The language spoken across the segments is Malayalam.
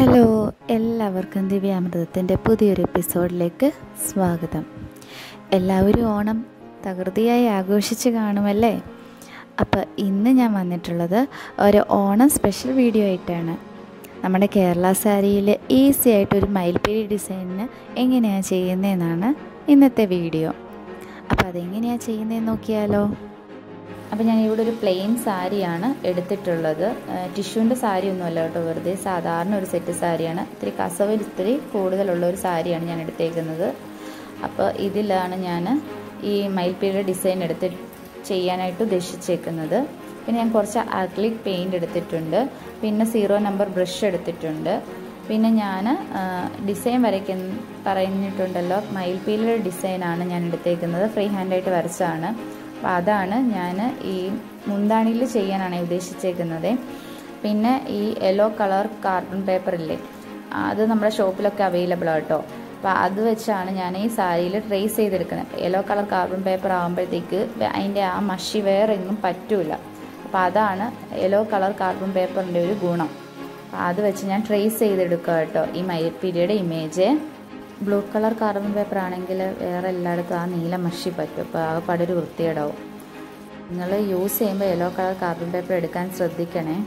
ഹലോ എല്ലാവർക്കും ദിവ്യാമൃതത്തിൻ്റെ പുതിയൊരു എപ്പിസോഡിലേക്ക് സ്വാഗതം എല്ലാവരും ഓണം തകൃതിയായി ആഘോഷിച്ച് കാണുമല്ലേ അപ്പോൾ ഇന്ന് ഞാൻ വന്നിട്ടുള്ളത് ഒരു ഓണം സ്പെഷ്യൽ വീഡിയോ ആയിട്ടാണ് നമ്മുടെ കേരള സാരിയിൽ ഈസി ആയിട്ടൊരു മയിൽപ്പീലി ഡിസൈനിന് എങ്ങനെയാണ് ചെയ്യുന്നതെന്നാണ് ഇന്നത്തെ വീഡിയോ അപ്പോൾ അതെങ്ങനെയാണ് ചെയ്യുന്നതെന്ന് നോക്കിയാലോ അപ്പോൾ ഞാൻ ഇവിടെ ഒരു പ്ലെയിൻ സാരിയാണ് എടുത്തിട്ടുള്ളത് ടിഷ്യൂൻ്റെ സാരി ഒന്നുമല്ല കേട്ടോ വെറുതെ സാധാരണ ഒരു സെറ്റ് സാരിയാണ് ഇത്തിരി കസവ് ഇത്തിരി കൂടുതലുള്ള ഒരു സാരിയാണ് ഞാൻ എടുത്തേക്കുന്നത് അപ്പോൾ ഇതിലാണ് ഞാൻ ഈ മയിൽപ്പീലിയുടെ ഡിസൈൻ എടുത്ത് ചെയ്യാനായിട്ട് ഉദ്ദേശിച്ചേക്കുന്നത് പിന്നെ ഞാൻ കുറച്ച് അക്ലിക് പെയിൻറ് എടുത്തിട്ടുണ്ട് പിന്നെ സീറോ നമ്പർ ബ്രഷ് എടുത്തിട്ടുണ്ട് പിന്നെ ഞാൻ ഡിസൈൻ വരയ്ക്കുന്ന പറഞ്ഞിട്ടുണ്ടല്ലോ മയിൽപ്പീലിയുടെ ഡിസൈനാണ് ഞാൻ എടുത്തേക്കുന്നത് ഫ്രീ ഹാൻഡായിട്ട് വരച്ചാണ് അപ്പോൾ അതാണ് ഞാൻ ഈ മുന്താണിയിൽ ചെയ്യാനാണ് ഉദ്ദേശിച്ചേക്കുന്നത് പിന്നെ ഈ യെല്ലോ കളർ കാർബൺ പേപ്പർ ഇല്ലേ അത് നമ്മുടെ ഷോപ്പിലൊക്കെ അവൈലബിൾ ആട്ടോ അപ്പോൾ അത് വെച്ചാണ് ഞാൻ ഈ സാരിയിൽ ട്രേസ് ചെയ്തെടുക്കുന്നത് യെല്ലോ കളർ കാർബൺ പേപ്പർ ആകുമ്പോഴത്തേക്ക് അതിൻ്റെ ആ മഷി വേറെ എങ്ങും പറ്റൂല അപ്പോൾ അതാണ് യെല്ലോ കളർ കാർബൺ പേപ്പറിൻ്റെ ഒരു ഗുണം അത് വെച്ച് ഞാൻ ട്രേസ് ചെയ്തെടുക്കുക കേട്ടോ ഈ മയിൽപ്പീരിയുടെ image blue colour carbon paper ആണെങ്കിൽ വേറെ എല്ലായിടത്തും ആ നീല മഷി പറ്റും അപ്പോൾ ആ പടൊരു വൃത്തിയേടാവും നിങ്ങൾ യൂസ് ചെയ്യുമ്പോൾ യെല്ലോ കളർ കാർബൺ പേപ്പർ എടുക്കാൻ ശ്രദ്ധിക്കണേ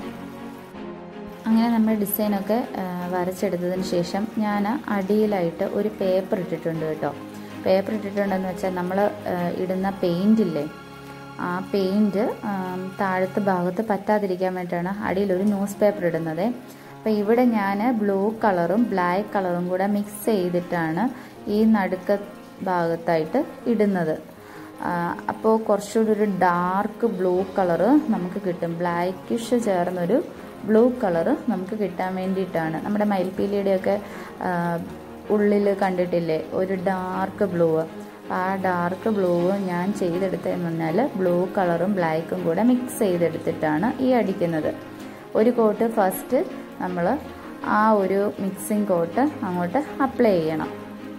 അങ്ങനെ നമ്മൾ ഡിസൈനൊക്കെ വരച്ചെടുത്തതിന് ശേഷം ഞാൻ അടിയിലായിട്ട് ഒരു പേപ്പർ ഇട്ടിട്ടുണ്ട് കേട്ടോ പേപ്പർ ഇട്ടിട്ടുണ്ടെന്ന് വെച്ചാൽ നമ്മൾ ഇടുന്ന പെയിൻ്റ് ഇല്ലേ ആ പെയിൻറ്റ് താഴത്തെ ഭാഗത്ത് പറ്റാതിരിക്കാൻ വേണ്ടിയിട്ടാണ് അടിയിലൊരു ന്യൂസ് പേപ്പർ ഇടുന്നത് അപ്പോൾ ഇവിടെ ഞാൻ ബ്ലൂ കളറും ബ്ലാക്ക് കളറും കൂടെ മിക്സ് ചെയ്തിട്ടാണ് ഈ നടുക്ക ഭാഗത്തായിട്ട് ഇടുന്നത് അപ്പോൾ കുറച്ചുകൂടി ഒരു ഡാർക്ക് ബ്ലൂ കളറ് നമുക്ക് കിട്ടും ബ്ലാക്കിഷ് ചേർന്നൊരു ബ്ലൂ കളറ് നമുക്ക് കിട്ടാൻ വേണ്ടിയിട്ടാണ് നമ്മുടെ മയിൽപ്പീലിയുടെയൊക്കെ ഉള്ളിൽ കണ്ടിട്ടില്ലേ ഒരു ഡാർക്ക് ബ്ലൂ ആ ഡാർക്ക് ബ്ലൂ ഞാൻ ചെയ്തെടുത്തതെന്ന് പറഞ്ഞാൽ ബ്ലൂ കളറും ബ്ലാക്കും കൂടെ മിക്സ് ചെയ്തെടുത്തിട്ടാണ് ഈ അടിക്കുന്നത് ഒരു കോട്ട് ഫസ്റ്റ് നമ്മൾ ആ ഒരു മിക്സിംഗ് കോട്ട് അങ്ങോട്ട് അപ്ലൈ ചെയ്യണം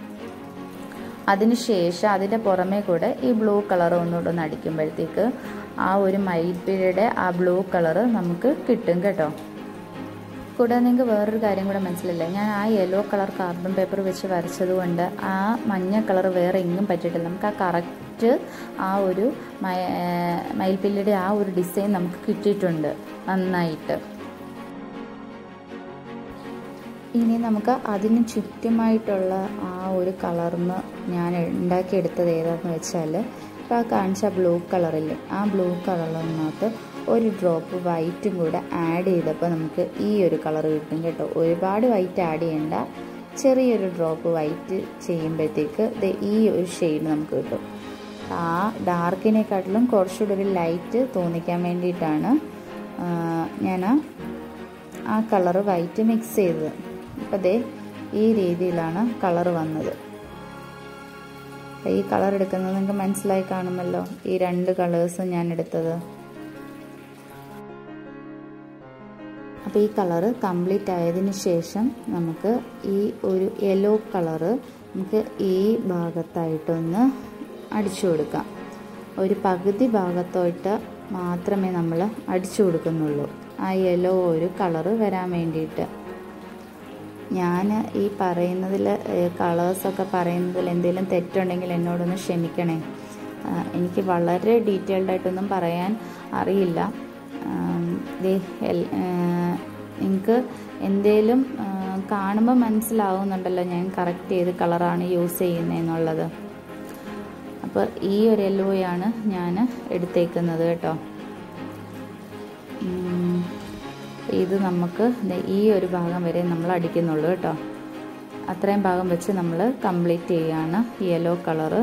അതിനുശേഷം അതിൻ്റെ പുറമേ കൂടെ ഈ ബ്ലൂ കളർ ഒന്നുകൂടെ ഒന്ന് അടിക്കുമ്പോഴത്തേക്ക് ആ ഒരു മയിൽപ്പിഴയുടെ ആ ബ്ലൂ കളറ് നമുക്ക് കിട്ടും കേട്ടോ കൂടാതെ നിങ്ങൾക്ക് വേറൊരു കാര്യം കൂടെ മനസ്സിലല്ലേ ഞാൻ ആ യെല്ലോ കളർ കാർബൺ പേപ്പർ വെച്ച് വരച്ചത് കൊണ്ട് ആ മഞ്ഞ കളർ വേറെ എങ്ങും പറ്റിയിട്ടില്ല നമുക്ക് ആ കറക്റ്റ് ആ ഒരു മയിൽപ്പിള്ളിയുടെ ആ ഒരു ഡിസൈൻ നമുക്ക് കിട്ടിയിട്ടുണ്ട് നന്നായിട്ട് ഇനി നമുക്ക് അതിന് ചുറ്റുമായിട്ടുള്ള ആ ഒരു കളർന്ന് ഞാൻ ഉണ്ടാക്കിയെടുത്തത് ഏതാണെന്ന് വെച്ചാൽ ഇപ്പോൾ ആ കാണിച്ച ബ്ലൂ കളറില്ലേ ആ ബ്ലൂ കളറിനകത്ത് ഒരു ഡ്രോപ്പ് വൈറ്റും കൂടെ ആഡ് ചെയ്തപ്പോൾ നമുക്ക് ഈ ഒരു കളർ കിട്ടും കേട്ടോ ഒരുപാട് വൈറ്റ് ആഡ് ചെയ്യണ്ട ചെറിയൊരു ഡ്രോപ്പ് വൈറ്റ് ചെയ്യുമ്പോഴത്തേക്ക് ഈ ഒരു ഷെയ്ഡ് നമുക്ക് കിട്ടും ആ ഡാർക്കിനെക്കാട്ടിലും കുറച്ചുകൂടി ഒരു ലൈറ്റ് തോന്നിക്കാൻ വേണ്ടിയിട്ടാണ് ഞാൻ ആ കളറ് വൈറ്റ് മിക്സ് ചെയ്തത് അപ്പോൾ ദേ ഈ രീതിയിലാണ് കളർ വന്നത് ഈ കളർ എടുക്കുന്നത് നിങ്ങൾക്ക് മനസ്സിലായി കാണുമല്ലോ ഈ രണ്ട് കളേഴ്സും ഞാൻ എടുത്തത് അപ്പോൾ ഈ കളറ് കംപ്ലീറ്റ് ആയതിന് ശേഷം നമുക്ക് ഈ ഒരു യെല്ലോ കളറ് നമുക്ക് ഈ ഭാഗത്തായിട്ടൊന്ന് അടിച്ചു കൊടുക്കാം ഒരു പകുതി ഭാഗത്തോട്ട് മാത്രമേ നമ്മൾ അടിച്ചു കൊടുക്കുന്നുള്ളൂ ആ യെല്ലോ ഒരു കളറ് വരാൻ വേണ്ടിയിട്ട് ഞാൻ ഈ പറയുന്നതിൽ കളേഴ്സൊക്കെ പറയുന്നതിൽ എന്തെങ്കിലും തെറ്റുണ്ടെങ്കിൽ എന്നോടൊന്ന് ക്ഷമിക്കണേ എനിക്ക് വളരെ ഡീറ്റെയിൽഡ് ആയിട്ടൊന്നും പറയാൻ അറിയില്ല നിങ്ങൾക്ക് എന്തേലും കാണുമ്പോൾ മനസ്സിലാവുന്നുണ്ടല്ലോ ഞാൻ കറക്റ്റ് ഏത് കളറാണ് യൂസ് ചെയ്യുന്നതെന്നുള്ളത് അപ്പോൾ ഈ ഒരു യെല്ലോയാണ് ഞാൻ എടുത്തേക്കുന്നത് കേട്ടോ ഇത് നമുക്ക് ഈ ഒരു ഭാഗം വരെ നമ്മൾ അടിക്കുന്നുള്ളൂ കേട്ടോ അത്രയും ഭാഗം വെച്ച് നമ്മൾ കംപ്ലീറ്റ് ചെയ്യുകയാണ് യെല്ലോ കളറ്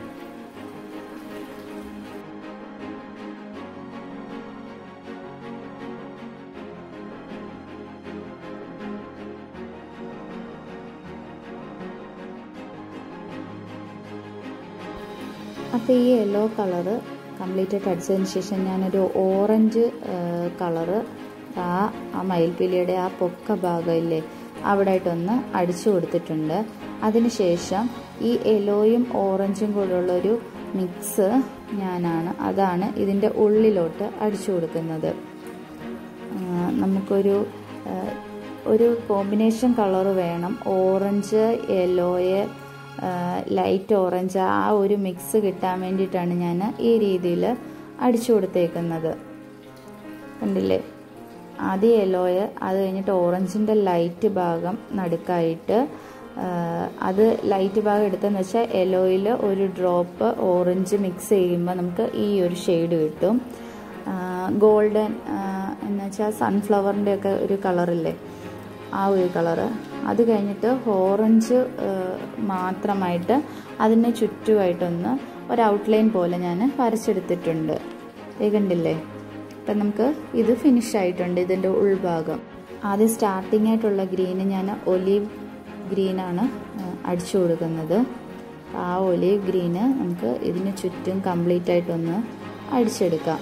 അപ്പോൾ ഈ യെല്ലോ കളറ് കംപ്ലീറ്റ് ആയിട്ട് അടിച്ചതിന് ശേഷം ഞാനൊരു ഓറഞ്ച് കളറ് ആ ആ മയിൽപ്പിലിയുടെ ആ പൊക്ക ഭാഗമില്ലേ അവിടെ ആയിട്ടൊന്ന് അടിച്ചു കൊടുത്തിട്ടുണ്ട് അതിനുശേഷം ഈ യെല്ലോയും ഓറഞ്ചും കൂടെയുള്ളൊരു മിക്സ് ഞാനാണ് അതാണ് ഇതിൻ്റെ ഉള്ളിലോട്ട് അടിച്ചു കൊടുക്കുന്നത് നമുക്കൊരു ഒരു കോമ്പിനേഷൻ കളർ വേണം ഓറഞ്ച് യെല്ലോയ് ലൈറ്റ് ഓറഞ്ച് ആ ഒരു മിക്സ് കിട്ടാൻ വേണ്ടിയിട്ടാണ് ഞാൻ ഈ രീതിയിൽ അടിച്ചു കൊടുത്തേക്കുന്നത് കണ്ടില്ലേ ആദ്യം യെല്ലോയ് അത് കഴിഞ്ഞിട്ട് ഓറഞ്ചിൻ്റെ ലൈറ്റ് ഭാഗം നടുക്കായിട്ട് അത് ലൈറ്റ് ഭാഗം എടുത്തെന്ന് വെച്ചാൽ യെല്ലോയിൽ ഒരു ഡ്രോപ്പ് ഓറഞ്ച് മിക്സ് ചെയ്യുമ്പോൾ നമുക്ക് ഈ ഒരു ഷെയ്ഡ് കിട്ടും ഗോൾഡൻ എന്ന് വെച്ചാൽ സൺഫ്ലവറിൻ്റെ ഒക്കെ ഒരു കളറില്ലേ ആ ഒരു കളറ് അത് കഴിഞ്ഞിട്ട് ഓറഞ്ച് മാത്രമായിട്ട് അതിന് ചുറ്റുമായിട്ടൊന്ന് ഒരു ഔട്ട്ലൈൻ പോലെ ഞാൻ വരച്ചെടുത്തിട്ടുണ്ട് കണ്ടില്ലേ അപ്പം നമുക്ക് ഇത് ഫിനിഷ് ആയിട്ടുണ്ട് ഇതിൻ്റെ ഉൾഭാഗം ആദ്യം സ്റ്റാർട്ടിംഗ് ആയിട്ടുള്ള ഗ്രീന് ഞാൻ ഒലീവ് ഗ്രീനാണ് അടിച്ചു കൊടുക്കുന്നത് ആ ഒലീവ് ഗ്രീന് നമുക്ക് ഇതിന് ചുറ്റും കംപ്ലീറ്റ് ആയിട്ടൊന്ന് അടിച്ചെടുക്കാം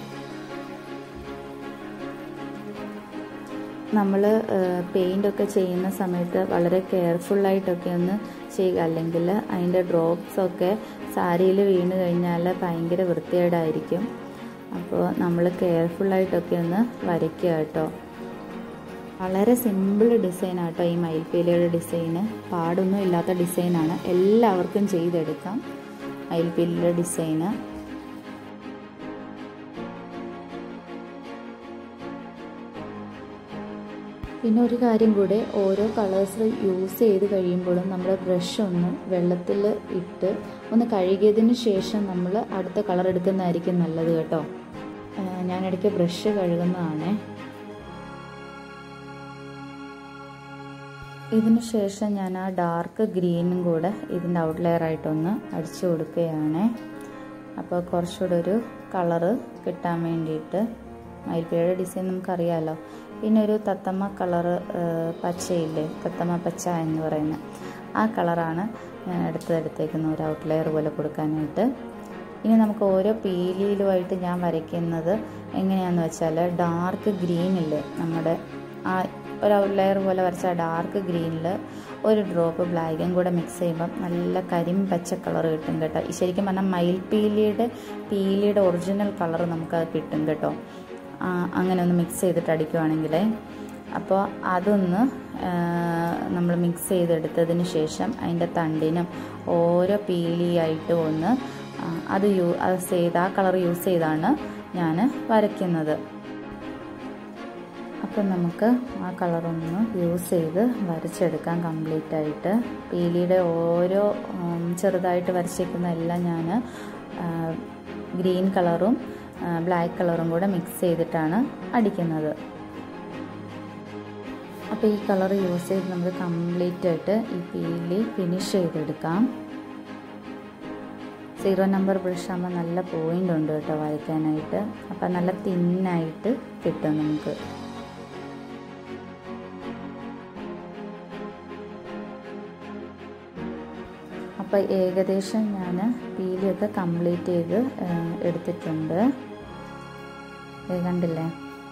നമ്മൾ പെയിൻ്റ് ഒക്കെ ചെയ്യുന്ന സമയത്ത് വളരെ കെയർഫുള്ളായിട്ടൊക്കെ ഒന്ന് ചെയ്യുക അല്ലെങ്കിൽ അതിൻ്റെ ഡ്രോപ്സ് ഒക്കെ സാരിയിൽ വീണ് കഴിഞ്ഞാൽ ഭയങ്കര വൃത്തികേടായിരിക്കും അപ്പോൾ നമ്മൾ കെയർഫുള്ളായിട്ടൊക്കെ ഒന്ന് വരയ്ക്കുക കേട്ടോ വളരെ സിമ്പിൾ ഡിസൈനാട്ടോ ഈ മയിൽപ്പീലിയുടെ ഡിസൈന് പാടൊന്നും ഇല്ലാത്ത ഡിസൈനാണ് എല്ലാവർക്കും ചെയ്തെടുക്കാം മയിൽപ്പീലിയുടെ ഡിസൈന് പിന്നെ ഒരു കാര്യം കൂടെ ഓരോ കളേഴ്സ് യൂസ് ചെയ്ത് കഴിയുമ്പോഴും നമ്മൾ ബ്രഷ് ഒന്ന് വെള്ളത്തിൽ ഇട്ട് ഒന്ന് കഴുകിയതിന് ശേഷം നമ്മൾ അടുത്ത കളർ എടുക്കുന്നതായിരിക്കും നല്ലത് കേട്ടോ ഞാനിടയ്ക്ക് ബ്രഷ് കഴുകുന്നതാണേ ഇതിന് ശേഷം ഞാൻ ആ ഡാർക്ക് ഗ്രീനും കൂടെ ഇതിൻ്റെ ഔട്ട്ലെയർ ആയിട്ടൊന്ന് അടിച്ചു കൊടുക്കുകയാണ് അപ്പോൾ കുറച്ചുകൂടെ ഒരു കളറ് കിട്ടാൻ വേണ്ടിയിട്ട് മയിൽപ്പീയുടെ ഡിസൈൻ നമുക്കറിയാമല്ലോ പിന്നെ ഒരു തത്തമ്മ കളറ് പച്ചയില്ലേ തത്തമ്മ പച്ച എന്ന് പറയുന്ന ആ കളറാണ് ഞാൻ അടുത്തടുത്തേക്കുന്ന ഒരു ഔട്ട്ലെയർ പോലെ കൊടുക്കാനായിട്ട് ഇനി നമുക്ക് ഓരോ പീലിയിലുമായിട്ട് ഞാൻ വരയ്ക്കുന്നത് എങ്ങനെയാണെന്ന് വെച്ചാൽ ഡാർക്ക് ഗ്രീനില്ലേ നമ്മുടെ ആ ഒരു ഔട്ട്ലെയർ പോലെ വരച്ച ഡാർക്ക് ഗ്രീനിൽ ഒരു ഡ്രോപ്പ് ബ്ലാക്കും കൂടെ മിക്സ് ചെയ്യുമ്പം നല്ല കരിം പച്ച കളർ കിട്ടും കേട്ടോ ഈ ശരിക്കും പറഞ്ഞാൽ മയിൽ പീലിയുടെ പീലിയുടെ ഒറിജിനൽ കളർ നമുക്ക് കിട്ടും കേട്ടോ അങ്ങനെ ഒന്ന് മിക്സ് ചെയ്തിട്ട് അടിക്കുവാണെങ്കിൽ അപ്പോൾ അതൊന്ന് നമ്മൾ മിക്സ് ചെയ്തെടുത്തതിന് ശേഷം അതിൻ്റെ തണ്ടിനും ഓരോ പീലിയായിട്ട് ഒന്ന് അത് യൂ അത് ചെയ്ത് ആ കളർ യൂസ് ചെയ്താണ് ഞാൻ വരയ്ക്കുന്നത് അപ്പം നമുക്ക് ആ കളറൊന്ന് യൂസ് ചെയ്ത് വരച്ചെടുക്കാം കംപ്ലീറ്റ് ആയിട്ട് പീലിയുടെ ഓരോ ചെറുതായിട്ട് വരച്ചേക്കുന്ന എല്ലാം ഞാൻ ഗ്രീൻ കളറും ബ്ലാക്ക് കളറും കൂടെ മിക്സ് ചെയ്തിട്ടാണ് അടിക്കുന്നത് അപ്പോൾ ഈ കളർ യൂസ് ചെയ്ത് നമുക്ക് കംപ്ലീറ്റ് ആയിട്ട് ഈ പീലി ഫിനിഷ് ചെയ്തെടുക്കാം സീറോ നമ്പർ ബ്രഷ് ആകുമ്പോൾ നല്ല പോയിൻ്റ് ഉണ്ട് കേട്ടോ വരയ്ക്കാനായിട്ട് അപ്പം നല്ല തിന്നായിട്ട് കിട്ടും നമുക്ക് അപ്പോൾ ഏകദേശം ഞാൻ പീലിയൊക്കെ കംപ്ലീറ്റ് ചെയ്ത് എടുത്തിട്ടുണ്ട് കണ്ടില്ലേ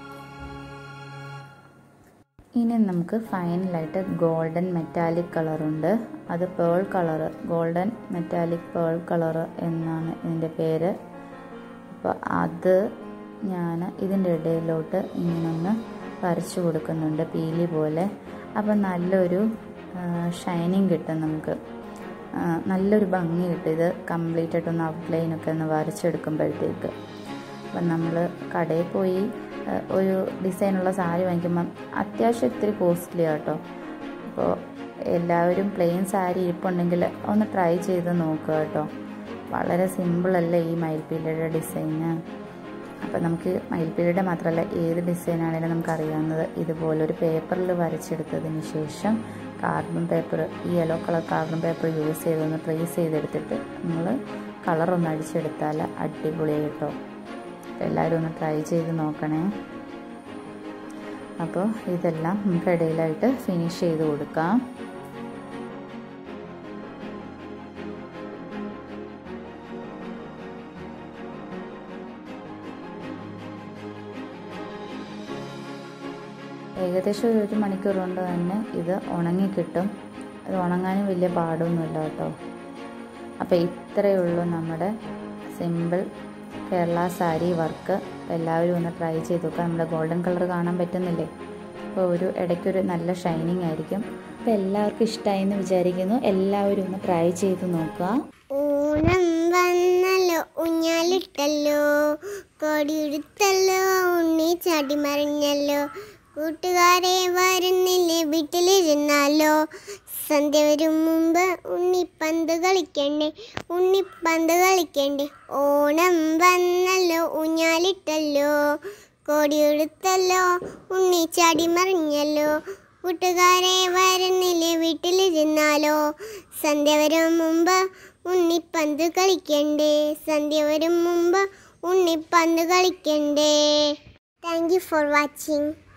ഇനി നമുക്ക് ഫൈനലായിട്ട് ഗോൾഡൻ മെറ്റാലിക് കളറുണ്ട് അത് pearl colour golden metallic pearl colour എന്നാണ് ഇതിൻ്റെ പേര് അപ്പോൾ അത് ഞാൻ ഇതിൻ്റെ ഇടയിലോട്ട് ഇങ്ങനൊന്ന് വരച്ചു കൊടുക്കുന്നുണ്ട് പീലി പോലെ അപ്പം നല്ലൊരു ഷൈനിങ് കിട്ടും നമുക്ക് നല്ലൊരു ഭംഗി കിട്ടും ഇത് കംപ്ലീറ്റ് ആയിട്ടൊന്ന് ഔട്ട്ലൈനൊക്കെ ഒന്ന് വരച്ചെടുക്കുമ്പോഴത്തേക്ക് അപ്പം നമ്മൾ കടയിൽ പോയി ഒരു ഡിസൈനുള്ള സാരി വാങ്ങിക്കുമ്പം അത്യാവശ്യം ഇത്തിരി കോസ്റ്റ്ലി ആട്ടോ അപ്പോൾ എല്ലാവരും പ്ലെയിൻ സാരി ഇരിപ്പുണ്ടെങ്കിൽ ഒന്ന് ട്രൈ ചെയ്ത് നോക്കുക കേട്ടോ വളരെ സിമ്പിളല്ലേ ഈ മയിൽപ്പീലയുടെ ഡിസൈന് അപ്പം നമുക്ക് മയിൽപ്പീലയുടെ മാത്രമല്ല ഏത് ഡിസൈനാണെങ്കിലും നമുക്കറിയാവുന്നത് ഇതുപോലൊരു പേപ്പറിൽ വരച്ചെടുത്തതിന് ശേഷം കാർബൺ പേപ്പർ ഈ yellow colour carbon paper use ചെയ്തൊന്ന് ട്രേസ് ചെയ്തെടുത്തിട്ട് നമ്മൾ കളറൊന്ന് അടിച്ചെടുത്താൽ അടിപൊളിയായി കേട്ടോ എല്ലാവരും ഒന്ന് ട്രൈ ചെയ്ത് നോക്കണേ അപ്പോൾ ഇതെല്ലാം നമുക്ക് ഇടയിലായിട്ട് ഫിനിഷ് ചെയ്ത് കൊടുക്കാം ഏകദേശം ഒരു ഒരു മണിക്കൂർ കൊണ്ട് തന്നെ ഇത് ഉണങ്ങി കിട്ടും ഇത് ഉണങ്ങാനും വലിയ പാടൊന്നുമില്ല കേട്ടോ അപ്പോൾ ഇത്രയേ ഉള്ളൂ നമ്മുടെ സിമ്പിൾ കേരള സാരി വർക്ക് എല്ലാവരും ഒന്ന് ട്രൈ ചെയ്ത് നോക്കുക നമ്മുടെ ഗോൾഡൻ കളർ കാണാൻ പറ്റുന്നില്ലേ അപ്പോൾ ഒരു ഇടയ്ക്കൊരു നല്ല ഷൈനിങ് ആയിരിക്കും അപ്പോൾ എല്ലാവർക്കും ഇഷ്ടമായി എന്ന് വിചാരിക്കുന്നു എല്ലാവരും ഒന്ന് ട്രൈ ചെയ്ത് നോക്കുക ഓണം വന്നല്ലോ ഊഞ്ഞാലിട്ടല്ലോ കൊടിയെടുത്തല്ലോ ഉണ്ണി ചാടി മറിഞ്ഞല്ലോ കൂട്ടുകാരെ വരുന്നില്ലേ വീട്ടിലിരുന്നാലോ സന്ധ്യ വരും മുമ്പ് ഉണ്ണിപ്പന്ത് കളിക്കണ്ടേ ഉണ്ണിപ്പന്ത് കളിക്കണ്ടേ ഓണം വന്നല്ലോ ഊഞ്ഞാലിട്ടല്ലോ കൊടിയെടുത്തല്ലോ ഉണ്ണി ചാടി മറിഞ്ഞല്ലോ കൂട്ടുകാരെ വരുന്നില്ലേ വീട്ടിലിരുന്നാലോ സന്ധ്യ വരും മുമ്പ് ഉണ്ണിപ്പന്ത് കളിക്കണ്ടേ സന്ധ്യ വരും മുമ്പ് ഉണ്ണിപ്പന്ത് കളിക്കണ്ടേ താങ്ക് യു ഫോർ വാച്ചിങ്